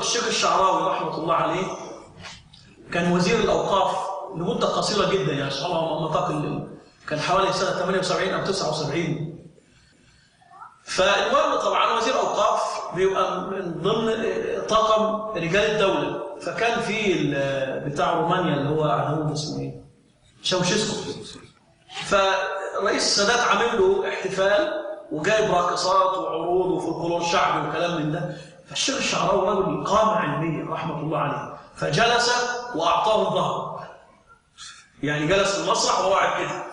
الشيخ الشعراوي رحمة الله عليه كان وزير الأوقاف لمدة قصيرة جدا يعني سبحان الله نطاق ال- كان حوالي سنة 78 أو 79 فالمهم طبعا وزير أوقاف بيبقى من ضمن طاقم رجال الدولة فكان في ال- بتاع رومانيا اللي هو عدو اسمه ايه؟ شاوشيسكو فرئيس السادات عامل له احتفال وجايب راقصات وعروض وفولكلور شعبي وكلام من ده فالشيخ الشعراوي رجل قامة علمية رحمة الله عليه فجلس وأعطاه الظهر يعني جلس في المسرح وهو قاعد كده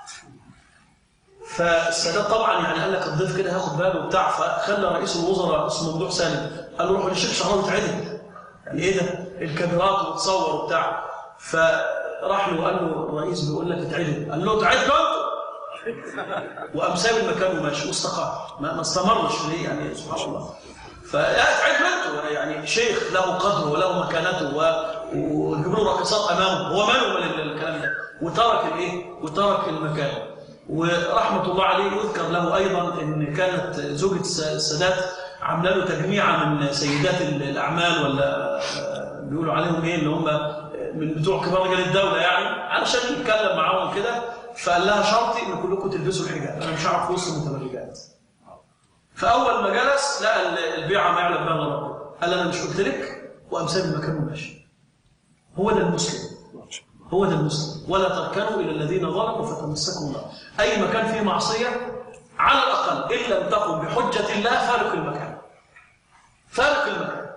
فالسادات طبعا يعني قال لك الضيف كده هياخد باله وبتاع فخلى رئيس الوزراء اسمه ممدوح سالم قال له روح للشيخ الشعراوي اتعدل يعني ايه ده الكاميرات وتصور وبتاع فراح له وقال له الرئيس بيقول لك اتعدل قال له اتعدل انت وقام سايب المكان وماشي واستقام ما, ما استمرش ليه يعني سبحان الله فاتعدل انتوا يعني شيخ له قدره وله مكانته و- ويجيب له راقصات امامه هو ماله من الكلام ده وترك الايه وترك المكان ورحمه الله عليه يذكر له ايضا ان كانت زوجة الس- السادات عامله له تجميعه من سيدات ال- الاعمال ولا آه، بيقولوا عليهم ايه اللي هم من بتوع كبار رجال الدوله يعني علشان يتكلم معاهم كده فقال لها شرطي ان كلكم تلبسوا الحجاب انا مش هعرف وسط المتبرجات فاول ما جلس لقى ال- البيعه ما يعلم بها الا ربنا قال انا مش قلت لك وقام سايب المكان وماشي هو ده المسلم هو ده المسلم ولا تركنوا الى الذين ظلموا فتمسكوا النار اي مكان فيه معصيه على الاقل ان لم تقم بحجه الله فارق المكان فارق المكان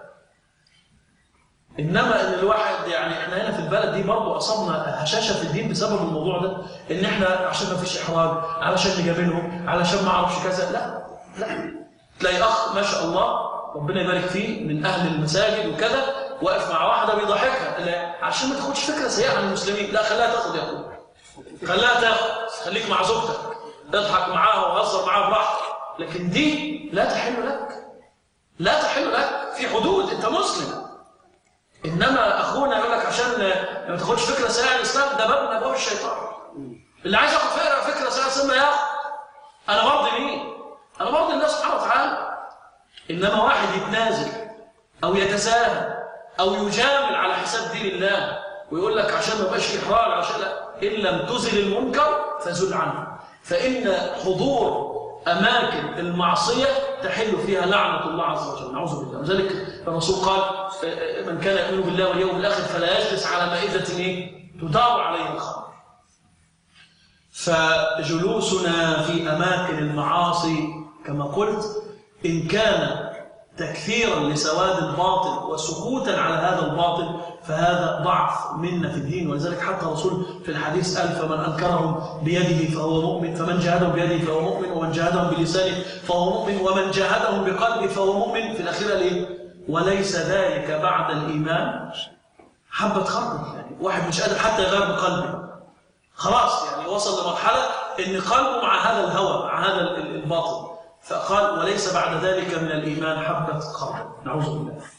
انما ان الواحد يعني احنا هنا في البلد دي برضه اصابنا هشاشه في الدين بسبب الموضوع ده ان احنا عشان ما فيش احراج علشان نجاملهم علشان ما اعرفش كذا لا لا تلاقي اخ ما شاء الله ربنا يبارك فيه من اهل المساجد وكذا واقف مع واحده بيضحكها لا عشان ما تاخدش فكره سيئه عن المسلمين لا خليها تاخد يا اخويا خليها تاخد خليك مع زوجتك اضحك معاها وهزر معاها براحتك لكن دي لا تحل لك لا تحل لك في حدود انت مسلم انما اخونا يقول لك عشان ما تاخدش فكره سيئه عن الاسلام ده باب من ابواب الشيطان اللي عايز ياخد فكره فكره سيئه سمى ياخد انا برضي مين انا برضي الله سبحانه وتعالى انما واحد يتنازل او يتساهل او يجامل على حساب دين الله ويقول لك عشان ما يبقاش في احراج عشان لا ان لم تزل المنكر فزل عنه فان حضور اماكن المعصيه تحل فيها لعنه الله عز وجل نعوذ بالله ولذلك الرسول قال من كان يؤمن بالله واليوم الاخر فلا يجلس على مائده ايه تدار عليه الخمر فجلوسنا في اماكن المعاصي كما قلت ان كان تكثيرا لسواد الباطل وسكوتا على هذا الباطل فهذا ضعف منا في الدين ولذلك حتى الرسول في الحديث قال فمن انكرهم بيده فهو مؤمن فمن جاهدهم بيده فهو مؤمن ومن جاهدهم بلسانه فهو مؤمن ومن جاهدهم بقلبه فهو مؤمن في الاخير ليه وليس ذلك بعد الايمان حبه خردل يعني واحد مش قادر حتى يغير بقلبه خلاص يعني وصل لمرحله ان قلبه مع هذا الهوى مع هذا الباطل فقال وليس بعد ذلك من الإيمان حبة خردل نعوذ بالله